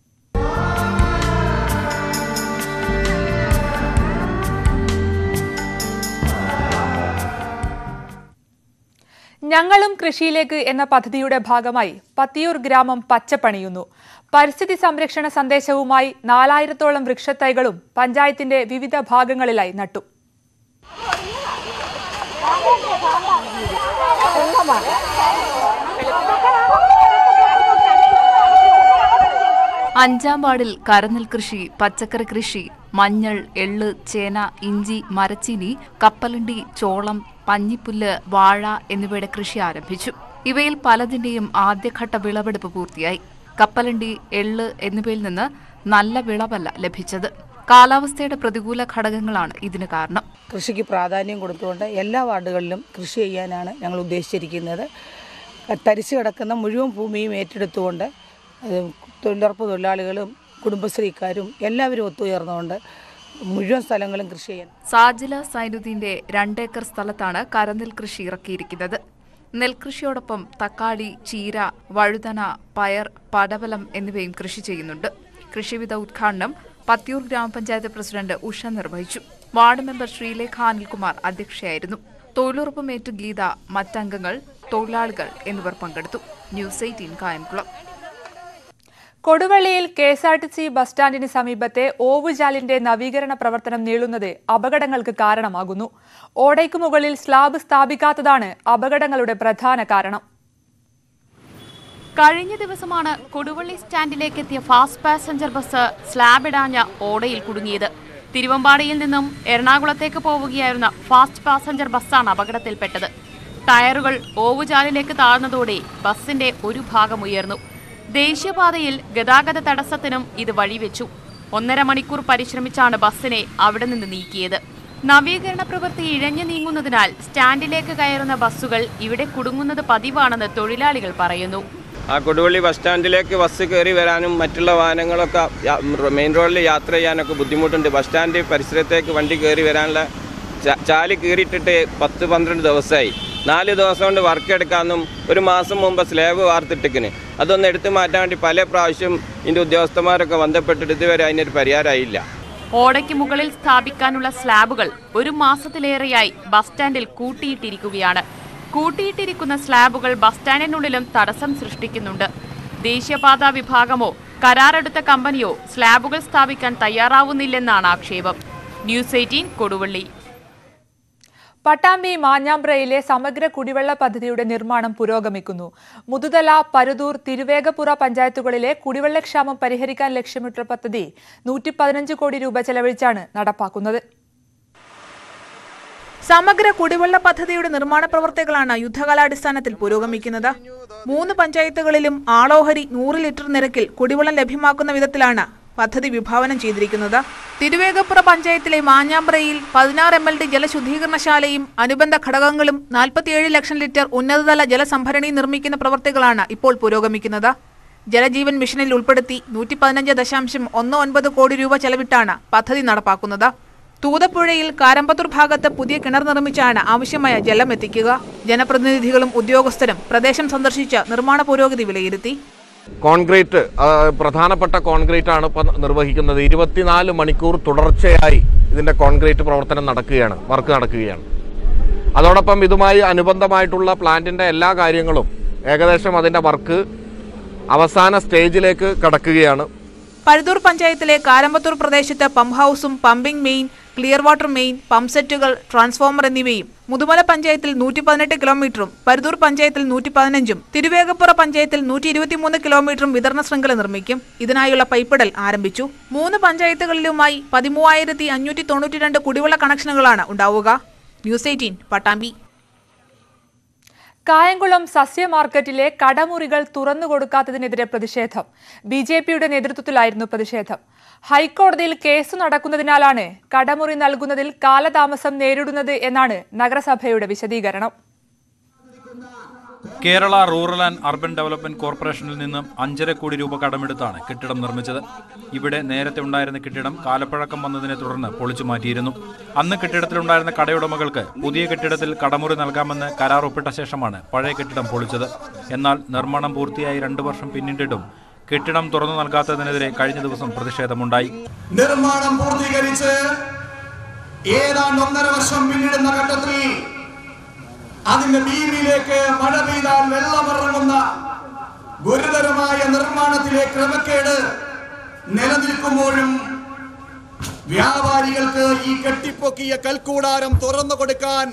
ഞങ്ങളും കൃഷിയിലേക്ക് എന്ന പദ്ധതിയുടെ ഭാഗമായി പത്തിയൂർ ഗ്രാമം പച്ചപ്പണിയുന്നു പരിസ്ഥിതി സംരക്ഷണ സന്ദേശവുമായി നാലായിരത്തോളം വൃക്ഷത്തൈകളും പഞ്ചായത്തിന്റെ വിവിധ ഭാഗങ്ങളിലായി നട്ടു അഞ്ചാം വാർഡിൽ കരനെൽ കൃഷി പച്ചക്കറി കൃഷി മഞ്ഞൾ എള്ള് ചേന ഇഞ്ചി മരച്ചീനി കപ്പലണ്ടി ചോളം പഞ്ഞിപ്പുല്ല് വാഴ എന്നിവയുടെ കൃഷി ആരംഭിച്ചു ഇവയിൽ പലതിന്റെയും ആദ്യഘട്ട വിളവെടുപ്പ് പൂർത്തിയായി കപ്പലണ്ടി എള്ള് എന്നിവയിൽ നിന്ന് നല്ല വിളവല്ല ലഭിച്ചത് കാലാവസ്ഥയുടെ പ്രതികൂല ഘടകങ്ങളാണ് ഇതിന് കാരണം കൃഷിക്ക് പ്രാധാന്യം കൊടുത്തുകൊണ്ട് എല്ലാ വാർഡുകളിലും കൃഷി ചെയ്യാനാണ് ഞങ്ങൾ ഉദ്ദേശിച്ചിരിക്കുന്നത് തരിച്ചു കിടക്കുന്ന മുഴുവൻ ഭൂമിയും ഏറ്റെടുത്തുകൊണ്ട് ഏഹ്, തൊഴിലുറപ്പ് തൊഴിലാളികളും കുടുംബശ്രീക്കാരും എല്ലാവരും ഒത്തുചേർന്നുകൊണ്ട് മുഴുവൻ സ്ഥലങ്ങളും കൃഷി ചെയ്യാൻ സാജില സൈനുദ്ദീന്റെ രണ്ടേക്കർ സ്ഥലത്താണ് കരനെൽ കൃഷി ഇറക്കിയിരിക്കുന്നത് നെൽകൃഷിയോടൊപ്പം തക്കാളി ചീര വഴുതന പയർ പടവലം എന്നിവയും കൃഷി ചെയ്യുന്നുണ്ട് കൃഷിവിധ ഉദ്ഘാടനം പത്തിയൂർ ഗ്രാമപഞ്ചായത്ത് പ്രസിഡന്റ് ഉഷ നിർവഹിച്ചു വാർഡ് മെമ്പർ ശ്രീലേഖ അനിൽകുമാർ അധ്യക്ഷയായിരുന്നു തൊഴിലുറപ്പുമേറ്റ് ഗീത മറ്റംഗങ്ങൾ തൊഴിലാളികൾ എന്നിവർ പങ്കെടുത്തു ന്യൂസ് എയ്റ്റീൻ കായംകുളം കൊടുവള്ളിയിൽ K S R T C bus സ്റ്റാൻഡിന് സമീപത്തെ ഓവുചാലിന്റെ നവീകരണ പ്രവർത്തനം നീളുന്നത് അപകടങ്ങൾക്ക് കാരണമാകുന്നു ഓടയ്ക്ക് മുകളിൽ സ്ലാബ് സ്ഥാപിക്കാത്തതാണ് അപകടങ്ങളുടെ പ്രധാന കാരണം കഴിഞ്ഞ ദിവസമാണ് കൊടുവള്ളി സ്റ്റാൻഡിലേക്ക് എത്തിയ ഫാസ്റ്റ് പാസഞ്ചർ ബസ് സ്ലാബ് ഇടാഞ്ഞ ഓടയിൽ കുടുങ്ങിയത് തിരുവമ്പാടിയിൽ നിന്നും എറണാകുളത്തേക്ക് പോവുകയായിരുന്ന ഫാസ്റ്റ് പാസഞ്ചർ ബസ്സാണ് അപകടത്തിൽപ്പെട്ടത് ടയറുകൾ ഓവുചാലിലേക്ക് താഴ്ന്നതോടെ ബസിന്റെ ഒരു ഭാഗം ഉയർന്നു ദേശീയപാതയിൽ ഗതാഗത തടസ്സത്തിനും ഇത് വഴിവെച്ചു ഒന്നര മണിക്കൂർ പരിശ്രമിച്ചാണ് ബസ്സിനെ അവിടെ നിന്ന് നീക്കിയത് നവീകരണ പ്രവൃത്തി ഇഴഞ്ഞു നീങ്ങുന്നതിനാൽ സ്റ്റാൻഡിലേക്ക് കയറുന്ന ബസ്സുകൾ ഇവിടെ കുടുങ്ങുന്നത് പതിവാണെന്ന് തൊഴിലാളികൾ പറയുന്നു ആ കൊടുവള്ളി ബസ് സ്റ്റാൻഡിലേക്ക് ബസ് കയറി വരാനും മറ്റുള്ള വാഹനങ്ങളൊക്കെ യാ- മെയിൻ റോഡിൽ യാത്ര ചെയ്യാനൊക്കെ ബുദ്ധിമുട്ടുണ്ട് ബസ് സ്റ്റാൻഡ് പരിസരത്തേക്ക് വണ്ടി കയറി വരാനുള്ള ചാ- ചാല് കീറിയിട്ടിട്ട് പത്ത് പന്ത്രണ്ട് ദിവസമായി നാല് ദിവസം കൊണ്ട് വർക്ക് എടുക്കാമെന്നും ഒരു മാസം മുമ്പ് സ്ലാബ് വാർത്തിട്ടിക്കിന് അതൊന്ന് എടുത്തു മാറ്റാൻ വേണ്ടി പല പ്രാവശ്യം ഇതിൻ്റെ ഉദ്യോഗസ്ഥന്മാരൊക്കെ ബന്ധപ്പെട്ടിട്ട് ഇതുവരെ അതിനൊരു പരിഹാരമായില്ല ഓടയ്ക്ക് മുകളിൽ സ്ഥാപിക്കാനുള്ള സ്ലാബുകൾ ഒരു മാസത്തിലേറെയായി ബസ് സ്റ്റാൻഡിൽ കൂട്ടിയിട്ടിരിക്കുകയാണ് കൂട്ടിയിട്ടിരിക്കുന്ന സ്ലാബുകൾ ബസ് സ്റ്റാൻഡിനുള്ളിലും തടസ്സം സൃഷ്ടിക്കുന്നുണ്ട് ദേശീയപാതാ വിഭാഗമോ കരാറെടുത്ത കമ്പനിയോ സ്ലാബുകൾ സ്ഥാപിക്കാൻ തയ്യാറാവുന്നില്ലെന്നാണ് ആക്ഷേപം ന്യൂസ് എയ്റ്റീൻ കൊടുവള്ളി പട്ടാമ്പി മാഞ്ഞാമ്പ്രയിലെ സമഗ്ര കുടിവെള്ള പദ്ധതിയുടെ നിർമ്മാണം പുരോഗമിക്കുന്നു മുതുതല പരുതൂർ തിരുവേഗപ്പുറ പഞ്ചായത്തുകളിലെ കുടിവെള്ളക്ഷാമം പരിഹരിക്കാൻ ലക്ഷ്യമിട്ടുള്ള പദ്ധതി നൂറ്റി പതിനഞ്ച് കോടി രൂപ ചെലവഴിച്ചാണ് നടപ്പാക്കുന്നത് സമഗ്ര കുടിവെള്ള പദ്ധതിയുടെ നിർമ്മാണ പ്രവർത്തികളാണ് യുദ്ധകാലാടിസ്ഥാനത്തിൽ പുരോഗമിക്കുന്നത് മൂന്ന് പഞ്ചായത്തുകളിലും ആളോഹരി നൂറ് ലിറ്റർ നിരക്കിൽ കുടിവെള്ളം ലഭ്യമാക്കുന്ന വിധത്തിലാണ് പദ്ധതി വിഭാവനം ചെയ്തിരിക്കുന്നത് തിരുവേഗപ്പുറ പഞ്ചായത്തിലെ മാഞ്ഞാമ്പ്രയിൽ പതിനാറ് എം എൽ ഡി ജലശുദ്ധീകരണശാലയും അനുബന്ധ ഘടകങ്ങളും നാൽപ്പത്തിയേഴ് ലക്ഷം ലിറ്റർ ഉന്നതതല ജലസംഭരണി നിർമ്മിക്കുന്ന പ്രവർത്തികളാണ് ഇപ്പോൾ പുരോഗമിക്കുന്നത് ജലജീവൻ മിഷനിൽ ഉൾപ്പെടുത്തി നൂറ്റി പതിനഞ്ച് ദശാംശം ഒന്ന് ഒൻപത് കോടി രൂപ ചെലവിട്ടാണ് പദ്ധതി നടപ്പാക്കുന്നത് തൂതപ്പുഴയിൽ കാരമ്പത്തൂർ ഭാഗത്ത് പുതിയ കിണർ നിർമ്മിച്ചാണ് ആവശ്യമായ ജലം എത്തിക്കുക ജനപ്രതിനിധികളും ഉദ്യോഗസ്ഥരും പ്രദേശം സന്ദർശിച്ച് നിർമ്മാണ പുരോഗതി വിലയിരുത്തി കോൺക്രീറ്റ് ആ, പ്രധാനപ്പെട്ട കോൺക്രീറ്റ് ആണ് ഇപ്പം നിർവഹിക്കുന്നത് ഇരുപത്തിനാല് മണിക്കൂർ തുടർച്ചയായി ഇതിന്റെ കോൺക്രീറ്റ് പ്രവർത്തനം നടക്കുകയാണ് വർക്ക് നടക്കുകയാണ് അതോടൊപ്പം ഇതുമായി അനുബന്ധമായിട്ടുള്ള പ്ലാന്റിന്റെ എല്ലാ കാര്യങ്ങളും ഏകദേശം അതിന്റെ വർക്ക് അവസാന സ്റ്റേജിലേക്ക് കടക്കുകയാണ് പഴുതൂർ പഞ്ചായത്തിലെ കാരമ്പത്തൂർ പ്രദേശത്ത് പമ്പ് ഹൗസും pumping main clear water main pump സെറ്റുകൾ ട്രാൻസ്ഫോമർ എന്നിവയും മുതുമല പഞ്ചായത്തിൽ നൂറ്റി പതിനെട്ട് കിലോമീറ്ററും പരുതൂർ പഞ്ചായത്തിൽ നൂറ്റി പതിനഞ്ചും തിരുവേഗപ്പുറ പഞ്ചായത്തിൽ നൂറ്റി ഇരുപത്തിമൂന്ന് കിലോമീറ്ററും വിതരണ ശൃംഖല നിർമ്മിക്കും ഇതിനായുള്ള പൈപ്പിടൽ ആരംഭിച്ചു മൂന്ന് പഞ്ചായത്തുകളിലുമായി പതിമൂവായിരത്തി അഞ്ഞൂറ്റി തൊണ്ണൂറ്റി രണ്ട് കുടിവെള്ള കണക്ഷനുകളാണ് ഉണ്ടാവുക ന്യൂസ് എയ്റ്റീൻ പട്ടാമ്പി കായംകുളം സസ്യ മാർക്കറ്റിലെ കടമുറികൾ തുറന്നു കൊടുക്കാത്തതിനെതിരെ പ്രതിഷേധം ബി ജെ പിയുടെ നേതൃത്വത്തിലായിരുന്നു പ്രതിഷേധം ഹൈക്കോടതിയിൽ കേസ് നടക്കുന്നതിനാലാണ് കടമുറി നൽകുന്നതിൽ കാലതാമസം നേരിടുന്നത് എന്നാണ് നഗരസഭയുടെ വിശദീകരണം Kerala rural and urban development കോർപ്പറേഷനിൽ നിന്നും അഞ്ചര കോടി രൂപ കടമെടുത്താണ് കെട്ടിടം നിർമ്മിച്ചത് ഇവിടെ നേരത്തെ ഉണ്ടായിരുന്ന കെട്ടിടം കാലപ്പഴക്കം വന്നതിനെ തുടർന്ന് പൊളിച്ചു മാറ്റിയിരുന്നു അന്ന് കെട്ടിടത്തിലുണ്ടായിരുന്ന കടയുടമകൾക്ക് പുതിയ കെട്ടിടത്തിൽ കടമുറി നൽകാമെന്ന് കരാർ ഒപ്പിട്ട ശേഷമാണ് പഴയ കെട്ടിടം പൊളിച്ചത് എന്നാൽ നിർമ്മാണം പൂർത്തിയായി രണ്ടു വർഷം പിന്നിട്ടിട്ടും കെട്ടിടം തുറന്നു നൽകാത്തതിനെതിരെ കഴിഞ്ഞ ദിവസം പ്രതിഷേധമുണ്ടായി നിർമ്മാണം പൂർത്തീകരിച്ച് ഏതാണ്ട് ഒന്നര വർഷം പിന്നിടുന്ന ഘട്ടത്തിൽ അതിന്റെ ഭീമിയിലേക്ക് മഴ പെയ്താൽ വെള്ളമിറങ്ങുന്ന ഗുരുതരമായ നിർമ്മാണത്തിലെ ക്രമക്കേട് നിലനിൽക്കുമ്പോഴും വ്യാപാരികൾക്ക് ഈ കെട്ടിപ്പൊക്കിയ കൽക്കൂടാരം തുറന്നു കൊടുക്കാൻ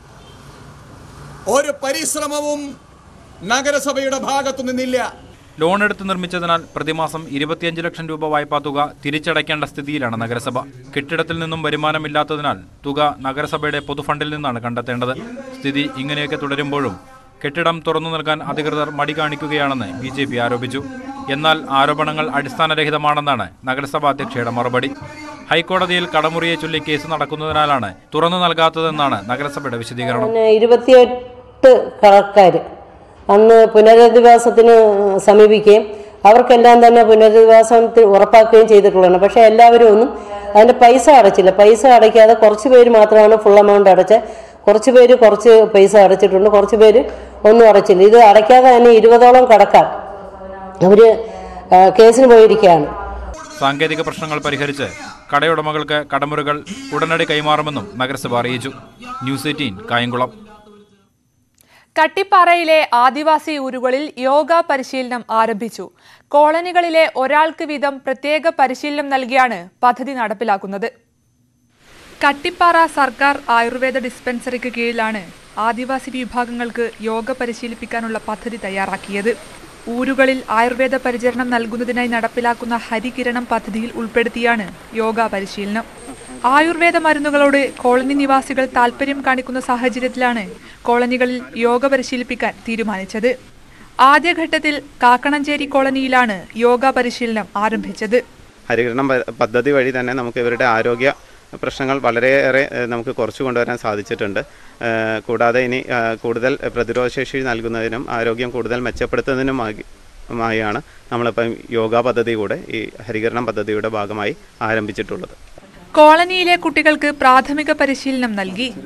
ഒരു പരിശ്രമവും നഗരസഭയുടെ ഭാഗത്തു നിന്നില്ല ലോൺ എടുത്ത് നിർമ്മിച്ചതിനാൽ പ്രതിമാസം ഇരുപത്തിയഞ്ച് ലക്ഷം രൂപ വായ്പാ തുക തിരിച്ചടയ്ക്കേണ്ട സ്ഥിതിയിലാണ് നഗരസഭ കെട്ടിടത്തിൽ നിന്നും വരുമാനമില്ലാത്തതിനാൽ തുക നഗരസഭയുടെ പൊതുഫണ്ടിൽ നിന്നാണ് കണ്ടെത്തേണ്ടത് സ്ഥിതി ഇങ്ങനെയൊക്കെ തുടരുമ്പോഴും കെട്ടിടം തുറന്നു നൽകാൻ അധികൃതർ മടി കാണിക്കുകയാണെന്ന് ബി ജെ പി ആരോപിച്ചു എന്നാൽ ആരോപണങ്ങൾ അടിസ്ഥാനരഹിതമാണെന്നാണ് നഗരസഭാ അധ്യക്ഷയുടെ മറുപടി ഹൈക്കോടതിയിൽ കടമുറിയെ ചൊല്ലി കേസ് നടക്കുന്നതിനാലാണ് തുറന്നു നൽകാത്തതെന്നാണ് നഗരസഭയുടെ വിശദീകരണം പിന്നെ ഇരുപത്തിയെട്ട് കളക്കാർ അന്ന് പുനരധിവാസത്തിന് സമീപിക്കുകയും അവർക്കെല്ലാം തന്നെ പുനരധിവാസത്തിൽ ഉറപ്പാക്കുകയും ചെയ്തിട്ടുള്ളതാണ് പക്ഷേ എല്ലാവരും ഒന്നും അതിൻ്റെ പൈസ അടച്ചില്ല പൈസ അടയ്ക്കാതെ കുറച്ച് പേര് മാത്രമാണ് ഫുൾ എമൗണ്ട് അടച്ച കുറച്ച് പേര് കുറച്ച് പൈസ അടച്ചിട്ടുണ്ട് കുറച്ച് പേര് ഒന്നും അടച്ചില്ല ഇത് അടയ്ക്കാതെ തന്നെ ഇരുപതോളം കടക്കാർ അവർ കേസിന് പോയിരിക്കുകയാണ് സാങ്കേതിക പ്രശ്നങ്ങൾ പരിഹരിച്ച് കടയുടമകൾക്ക് കടമുറികൾ ഉടനടി കൈമാറുമെന്നും നഗരസഭ അറിയിച്ചു ന്യൂസ് എയ്റ്റീൻ കായംകുളം കട്ടിപ്പാറയിലെ ആദിവാസി ഊരുകളിൽ യോഗ പരിശീലനം ആരംഭിച്ചു കോളനികളിലെ ഒരാൾക്ക് വീതം പ്രത്യേക പരിശീലനം നൽകിയാണ് പദ്ധതി നടപ്പിലാക്കുന്നത് കട്ടിപ്പാറ സർക്കാർ ആയുർവേദ ഡിസ്പെൻസറിക്ക് കീഴിലാണ് ആദിവാസി വിഭാഗങ്ങൾക്ക് യോഗ പരിശീലിപ്പിക്കാനുള്ള പദ്ധതി തയ്യാറാക്കിയത് ഊരുകളിൽ ആയുർവേദ പരിചരണം നൽകുന്നതിനായി നടപ്പിലാക്കുന്ന ഹരികിരണം പദ്ധതിയിൽ ഉൾപ്പെടുത്തിയാണ് യോഗ പരിശീലനം ആയുർവേദ മരുന്നുകളോട് കോളനി നിവാസികൾ താൽപ്പര്യം കാണിക്കുന്ന സാഹചര്യത്തിലാണ് കോളനികളിൽ യോഗ പരിശീലിപ്പിക്കാൻ തീരുമാനിച്ചത് ആദ്യഘട്ടത്തിൽ കാക്കണഞ്ചേരി കോളനിയിലാണ് യോഗ പരിശീലനം ആരംഭിച്ചത് ഹരികരണം പ- പദ്ധതി വഴി തന്നെ നമുക്ക് ഇവരുടെ ആരോഗ്യ പ്രശ്നങ്ങൾ വളരെയേറെ ഏഹ്, നമുക്ക് കുറച്ചു കൊണ്ടുവരാൻ സാധിച്ചിട്ടുണ്ട് ഏഹ്, കൂടാതെ ഇനി ഏഹ്, കൂടുതൽ പ്രതിരോധശേഷി നൽകുന്നതിനും ആരോഗ്യം കൂടുതൽ മെച്ചപ്പെടുത്തുന്നതിനുമായി മായാണ് നമ്മളിപ്പം യോഗ പദ്ധതി കൂടെ ഈ ഹരികരണം പദ്ധതിയുടെ ഭാഗമായി ആരംഭിച്ചിട്ടുള്ളത് കോളനിയിലെ കുട്ടികൾക്ക് പ്രാഥമിക പരിശീലനം നൽകി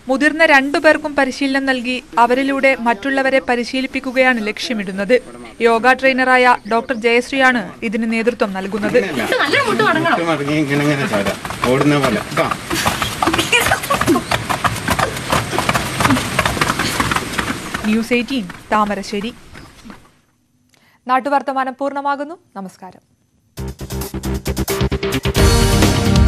മുതിർന്ന രണ്ടുപേർക്കും പരിശീലനം നൽകി അവരിലൂടെ മറ്റുള്ളവരെ പരിശീലിപ്പിക്കുകയാണ് ലക്ഷ്യമിടുന്നത് യോഗ ട്രെയിനറായ ഡോക്ടർ ജയശ്രീയാണ് ഇതിന് നേതൃത്വം നൽകുന്നത് മടങ്ങി ഇങ്ങനെ ഇങ്ങനെ ചാടാം ഓടുന്ന പോലെ കേട്ടോ ന്യൂസ് എയ്റ്റീൻ താമരശ്ശേരി നാട്ടുവർത്തമാനം പൂർണ്ണമാകുന്നു നമസ്കാരം